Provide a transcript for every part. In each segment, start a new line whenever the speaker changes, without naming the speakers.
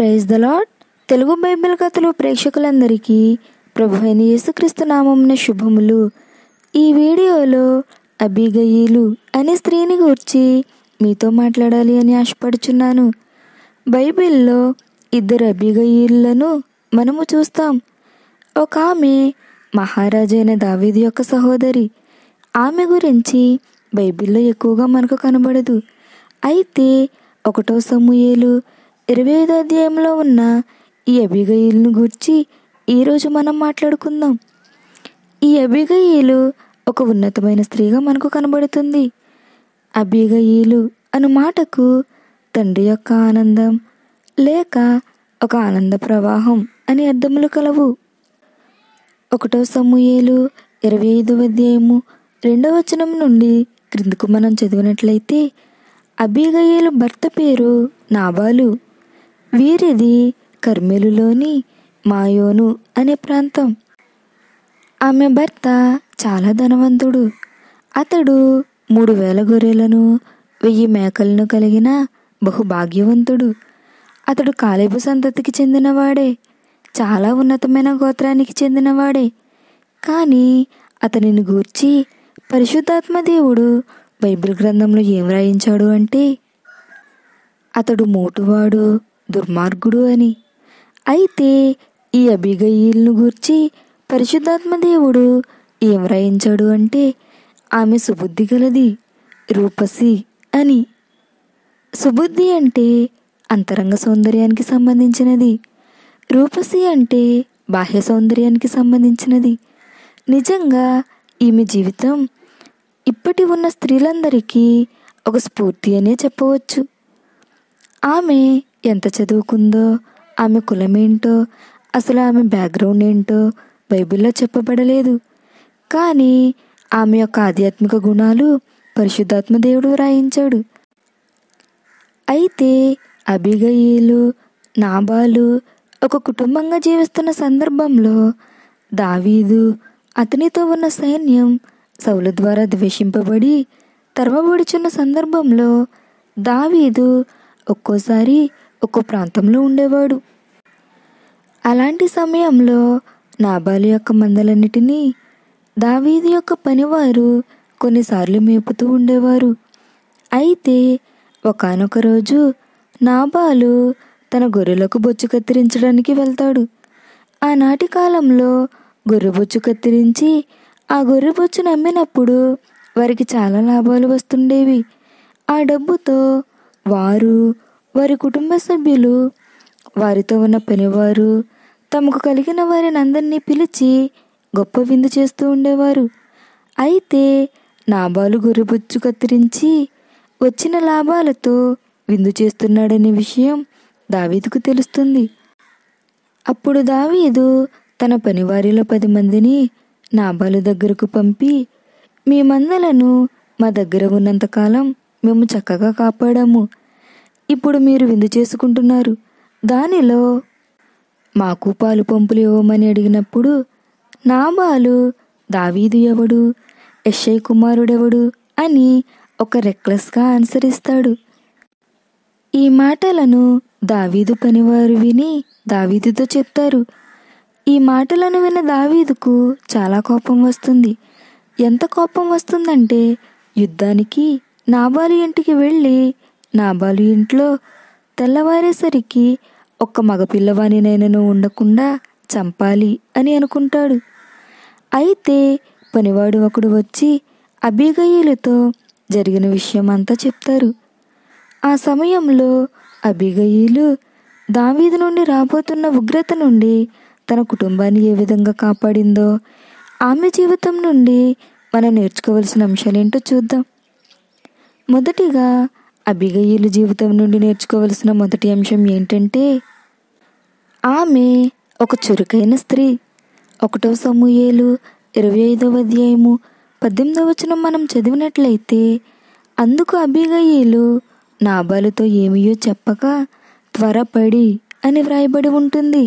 praise the Lord Telugu Bible కథలు ప్రేక్షకులందరికీ ప్రభు అయిన యేసుక్రీస్తు నామమున శుభములు ఈ వీడియోలో అబిగయీలు అనే స్త్రీని గూర్చి మీతో మాట్లాడాలి అని ఆశపడుచున్నాను బైబిల్లో ఇద్దరు అబిగయీలను మనము చూస్తాం ఒక ఆమె మహారాజైన దావీదు యొక్క సహోదరి ఆమె గురించి బైబిల్లో ఎక్కువగా మనకు కనబడదు అయితే ఒకటో సమూయేలు ఇరవై ఐదో అధ్యాయంలో ఉన్న ఈ అబిగయిల్ను గూర్చి ఈరోజు మనం మాట్లాడుకుందాం ఈ అబిగయిలు ఒక ఉన్నతమైన స్త్రీగా మనకు కనబడుతుంది అబిగయిలు అను మాటకు తండ్రి యొక్క ఆనందం లేక ఒక ఆనంద ప్రవాహం అని అర్థములు కలవు ఒకటో సమూయేలు ఇరవై ఐదవ అధ్యాయము రెండవ వచనం నుండి క్రిందకు మనం చదివినట్లయితే అబిగయేలు భర్త పేరు నాబాలు వీరిది కర్మెలులోని మాయోను అనే ప్రాంతం ఆమె భర్త చాలా ధనవంతుడు అతడు మూడు వేల గొర్రెలను వెయ్యి మేకలను కలిగిన బహుభాగ్యవంతుడు అతడు కాలేబు సంతతికి చెందినవాడే చాలా ఉన్నతమైన గోత్రానికి చెందినవాడే కానీ అతనిని గూర్చి పరిశుద్ధాత్మ దేవుడు బైబిల్ గ్రంథంలో ఏం రాయించాడు అంటే అతడు మోటువాడు దుర్మార్గుడు అని అయితే ఈ అబిగయిల్ను గూర్చి పరిశుద్ధాత్మ దేవుడు ఏం రాయించాడు అంటే ఆమె సుబుద్ధి గలది రూపసి అని సుబుద్ధి అంటే అంతరంగ సౌందర్యానికి సంబంధించినది రూపసి అంటే బాహ్య సౌందర్యానికి సంబంధించినది నిజంగా ఈమె జీవితం ఇప్పటి ఉన్న స్త్రీలందరికీ ఒక స్ఫూర్తి అనే చెప్పవచ్చు ఆమె ఎంత చదువుకుందో ఆమె కులమేంటో అసలు ఆమె బ్యాక్గ్రౌండ్ ఏంటో బైబిల్లో చెప్పబడలేదు కానీ ఆమె యొక్క ఆధ్యాత్మిక గుణాలు పరిశుద్ధాత్మ దేవుడు వ్రాయించాడు అయితే అబిగయిలు నాబాలు ఒక కుటుంబంగా జీవిస్తున్న సందర్భంలో దావీదు అతనితో ఉన్న సైన్యం సౌలు ద్వారా ద్వేషింపబడి తరమబడుచున్న సందర్భంలో దావీదు ఒక్కోసారి ఒక్కో ప్రాంతంలో ఉండేవాడు అలాంటి సమయంలో నాబాలు యొక్క మందలన్నిటినీ దావీదు యొక్క పనివారు కొన్నిసార్లు మేపుతూ ఉండేవారు అయితే ఒకనొక రోజు నాబాలు తన గొర్రెలకు బొచ్చు కత్తిరించడానికి వెళ్తాడు ఆనాటి కాలంలో గొర్రె బొచ్చు కత్తిరించి ఆ గొర్రె బొచ్చును అమ్మినప్పుడు వారికి చాలా లాభాలు వస్తుండేవి ఆ డబ్బుతో వారు వారి కుటుంబ సభ్యులు వారితో ఉన్న పనివారు తమకు కలిగిన వారిని అందరినీ పిలిచి గొప్ప విందు చేస్తూ ఉండేవారు అయితే నాబాలు గొర్రెబొచ్చు కత్తిరించి వచ్చిన లాభాలతో విందు చేస్తున్నాడనే విషయం దావీదుకు తెలుస్తుంది అప్పుడు దావీదు తన పనివారిలో పది మందిని నాబాలు దగ్గరకు పంపి మీ మందలను మా దగ్గర ఉన్నంతకాలం మేము చక్కగా కాపాడాము ఇప్పుడు మీరు విందు చేసుకుంటున్నారు దానిలో మాకు పాలు పంపులు ఇవ్వమని అడిగినప్పుడు నాబాలు దావీదు ఎవడు యశ్ఐ కుమారుడెవడు అని ఒక రెక్లెస్గా ఆన్సర్ ఇస్తాడు ఈ మాటలను దావీదు పనివారు విని దావీదుతో చెప్తారు ఈ మాటలను విన్న దావీదుకు చాలా కోపం వస్తుంది ఎంత కోపం వస్తుందంటే యుద్ధానికి నాబాలు ఇంటికి వెళ్ళి నాబాలు ఇంట్లో తెల్లవారేసరికి ఒక్క మగపిల్లవానినైనను ఉండకుండా చంపాలి అని అనుకుంటాడు అయితే పనివాడు ఒకడు వచ్చి అబిగయ్యలతో జరిగిన విషయం అంతా చెప్తారు ఆ సమయంలో అబిగయ్యలు దావీదు నుండి రాబోతున్న ఉగ్రత నుండి తన కుటుంబాన్ని ఏ విధంగా కాపాడిందో ఆమె జీవితం నుండి మనం నేర్చుకోవలసిన అంశాలేంటో చూద్దాం మొదటిగా అబిగయ్యలు జీవితం నుండి నేర్చుకోవలసిన మొదటి అంశం ఏంటంటే ఆమె ఒక చురుకైన స్త్రీ ఒకటో సమూయేలు ఇరవై ఐదవ అధ్యాయము పద్దెనిమిదవ వచనం మనం చదివినట్లయితే అందుకు అబిగయ్యలు నాబాలుతో ఏమియో చెప్పక త్వరపడి అని వ్రాయబడి ఉంటుంది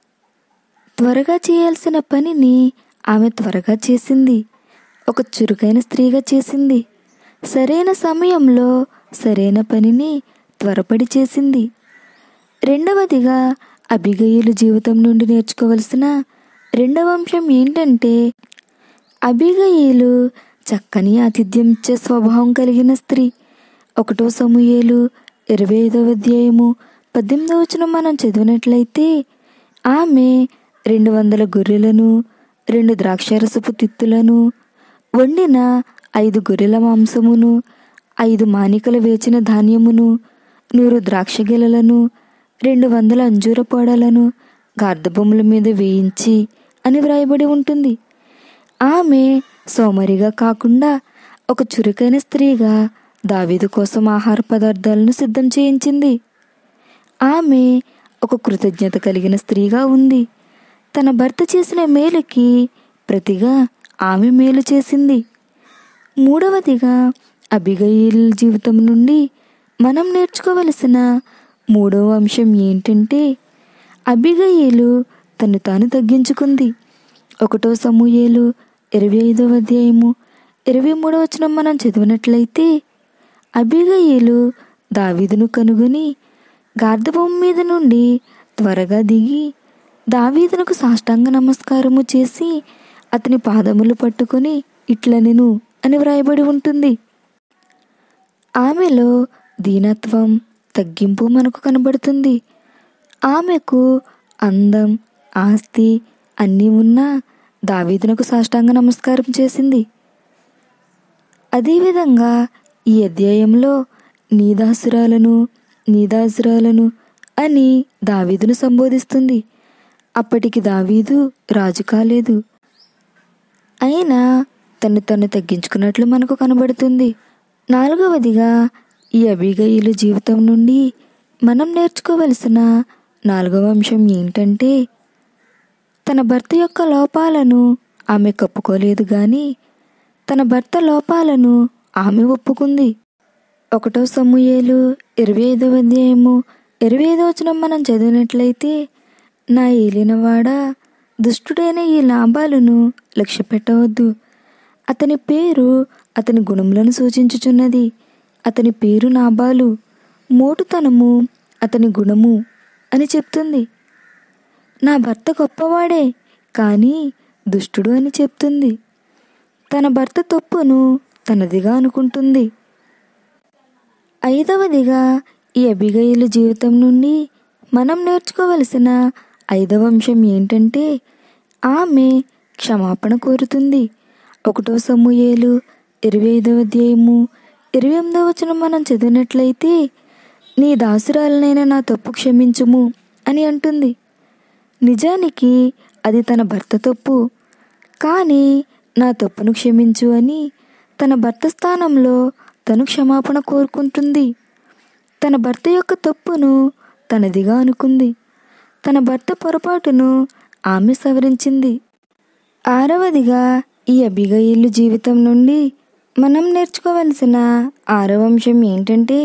త్వరగా చేయాల్సిన పనిని ఆమె త్వరగా చేసింది ఒక చురుకైన స్త్రీగా చేసింది సరైన సమయంలో సరైన పనిని త్వరపడి చేసింది రెండవదిగా అభిగయులు జీవితం నుండి నేర్చుకోవలసిన రెండవ అంశం ఏంటంటే అభిగయులు చక్కని ఆతిథ్యం ఇచ్చే స్వభావం కలిగిన స్త్రీ ఒకటో సమూయేలు ఇరవై ఐదవ అధ్యాయము పద్దెనిమిదవ వచనం మనం చదివినట్లయితే ఆమె రెండు వందల గొర్రెలను రెండు ద్రాక్షారసపు తిత్తులను వండిన ఐదు గొర్రెల మాంసమును ఐదు మానికలు వేచిన ధాన్యమును నూరు ద్రాక్ష గెలలను రెండు వందల అంజూర పొడలను గార్ధబొమ్మల మీద వేయించి అని వ్రాయబడి ఉంటుంది ఆమె సోమరిగా కాకుండా ఒక చురుకైన స్త్రీగా దావీదు కోసం ఆహార పదార్థాలను సిద్ధం చేయించింది ఆమె ఒక కృతజ్ఞత కలిగిన స్త్రీగా ఉంది తన భర్త చేసిన మేలుకి ప్రతిగా ఆమె మేలు చేసింది మూడవదిగా అబిగయిల్ జీవితం నుండి మనం నేర్చుకోవలసిన మూడవ అంశం ఏంటంటే అబిగయిలు తను తాను తగ్గించుకుంది ఒకటో సమూయేలు ఇరవై ఐదవ అధ్యాయము ఇరవై మూడవ వచనం మనం చదివినట్లయితే అబిగయిలు దావీదును కనుగొని గార్ధబొమ్మ మీద నుండి త్వరగా దిగి దావీదునకు సాష్టాంగ నమస్కారము చేసి అతని పాదములు పట్టుకొని ఇట్ల నేను అని వ్రాయబడి ఉంటుంది ఆమెలో దీనత్వం తగ్గింపు మనకు కనబడుతుంది ఆమెకు అందం ఆస్తి అన్నీ ఉన్నా దావీదునకు సాష్టాంగ నమస్కారం చేసింది అదేవిధంగా ఈ అధ్యాయంలో నీదాసురాలను నీదాసురాలను అని దావీదును సంబోధిస్తుంది అప్పటికి దావీదు రాజు కాలేదు అయినా తను తను తగ్గించుకున్నట్లు మనకు కనబడుతుంది నాలుగవదిగా ఈ అభిగయుల జీవితం నుండి మనం నేర్చుకోవలసిన నాలుగవ అంశం ఏంటంటే తన భర్త యొక్క లోపాలను ఆమె కప్పుకోలేదు కానీ తన భర్త లోపాలను ఆమె ఒప్పుకుంది ఒకటో సమూయేలు ఇరవై ఐదవ అధ్యాయము ఇరవై ఐదవ వచనం మనం చదివినట్లయితే నా ఏలినవాడ దుష్టుడైన ఈ లాభాలను లక్ష్య పెట్టవద్దు అతని పేరు అతని గుణములను సూచించుచున్నది అతని పేరు నాబాలు మోటుతనము అతని గుణము అని చెప్తుంది నా భర్త గొప్పవాడే కానీ దుష్టుడు అని చెప్తుంది తన భర్త తప్పును తనదిగా అనుకుంటుంది ఐదవదిగా ఈ అభిగయుల జీవితం నుండి మనం నేర్చుకోవలసిన ఐదవ అంశం ఏంటంటే ఆమె క్షమాపణ కోరుతుంది ఒకటో సమూయేలు ఇరవై ఐదవ అధ్యాయము ఇరవై ఎనిమిదవ వచనం మనం చదివినట్లయితే నీ దాసురాలనైన నా తప్పు క్షమించుము అని అంటుంది నిజానికి అది తన భర్త తప్పు కానీ నా తప్పును క్షమించు అని తన భర్త స్థానంలో తను క్షమాపణ కోరుకుంటుంది తన భర్త యొక్క తప్పును తనదిగా అనుకుంది తన భర్త పొరపాటును ఆమె సవరించింది ఆరవదిగా ఈ అభిగయిల్లు జీవితం నుండి మనం నేర్చుకోవలసిన ఆరవ అంశం ఏంటంటే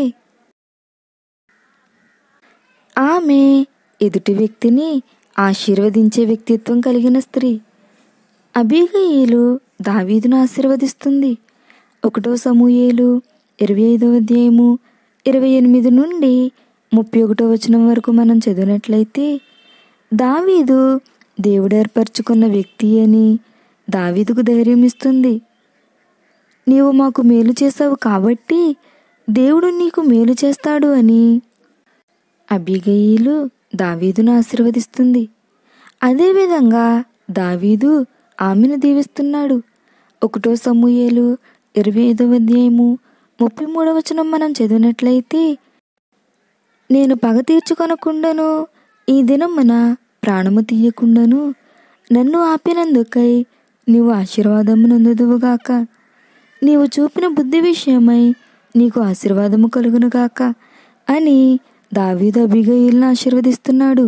ఆమె ఎదుటి వ్యక్తిని ఆశీర్వదించే వ్యక్తిత్వం కలిగిన స్త్రీ అబీగయిలు దావీదును ఆశీర్వదిస్తుంది ఒకటో సమూయేలు ఇరవై ఐదవ అధ్యాయము ఇరవై ఎనిమిది నుండి ముప్పై ఒకటో వచనం వరకు మనం చదివినట్లయితే దావీదు దేవుడు ఏర్పరచుకున్న వ్యక్తి అని దావీదుకు ధైర్యం ఇస్తుంది నీవు మాకు మేలు చేసావు కాబట్టి దేవుడు నీకు మేలు చేస్తాడు అని అబిగయిలు దావీదును ఆశీర్వదిస్తుంది అదేవిధంగా దావీదు ఆమెను దీవిస్తున్నాడు ఒకటో సమూయేలు ఇరవై ఐదవ అధ్యాయము ముప్పై మూడవ వచనం మనం చదివినట్లయితే నేను పగ తీర్చుకొనకుండాను ఈ దినమున ప్రాణము తీయకుండాను నన్ను ఆపినందుకై నీవు ఆశీర్వాదము నందుదువుగాక నీవు చూపిన బుద్ధి విషయమై నీకు ఆశీర్వాదము కలుగునుగాక అని దావీదు అబిగయిల్ని ఆశీర్వదిస్తున్నాడు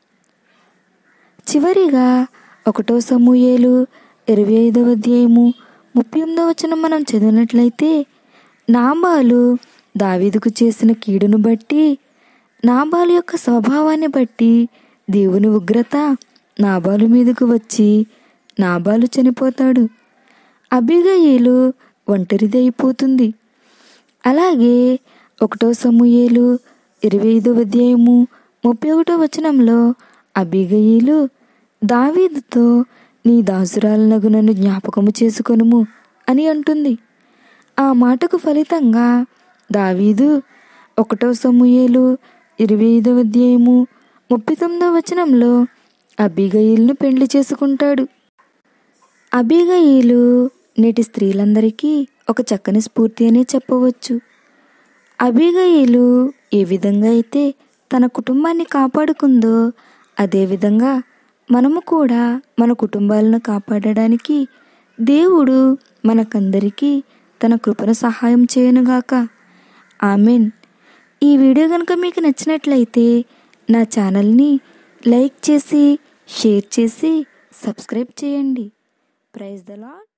చివరిగా ఒకటో సమూయేలు ఇరవై ఐదవ అధ్యాయము ముప్పై ఎనిమిదవ వచనం మనం చదివినట్లయితే నాబాలు దావీదుకు చేసిన కీడును బట్టి నాబాలు యొక్క స్వభావాన్ని బట్టి దేవుని ఉగ్రత నాబాలు మీదకు వచ్చి నాబాలు చనిపోతాడు అబిగయిలు ఒంటరిది అయిపోతుంది అలాగే ఒకటో సమూయేలు ఇరవై ఐదవ అధ్యాయము ముప్పై ఒకటో వచనంలో అబిగయిలు దావీదుతో నీ దాసురాలనగు నన్ను జ్ఞాపకము చేసుకొనుము అని అంటుంది ఆ మాటకు ఫలితంగా దావీదు ఒకటో సమూయేలు ఇరవై ఐదవ అధ్యాయము ముప్పై తొమ్మిదవ వచనంలో అబిగయిల్ను పెండ్లి చేసుకుంటాడు అబిగయిలు నేటి స్త్రీలందరికీ ఒక చక్కని స్ఫూర్తి అనే చెప్పవచ్చు అబిగయిలు ఏ విధంగా అయితే తన కుటుంబాన్ని కాపాడుకుందో అదేవిధంగా మనము కూడా మన కుటుంబాలను కాపాడడానికి దేవుడు మనకందరికీ తన కృపను సహాయం చేయనుగాక ఆమెన్ ఈ వీడియో కనుక మీకు నచ్చినట్లయితే నా ఛానల్ని లైక్ చేసి షేర్ చేసి సబ్స్క్రైబ్ చేయండి ప్రైజ్ ద లాడ్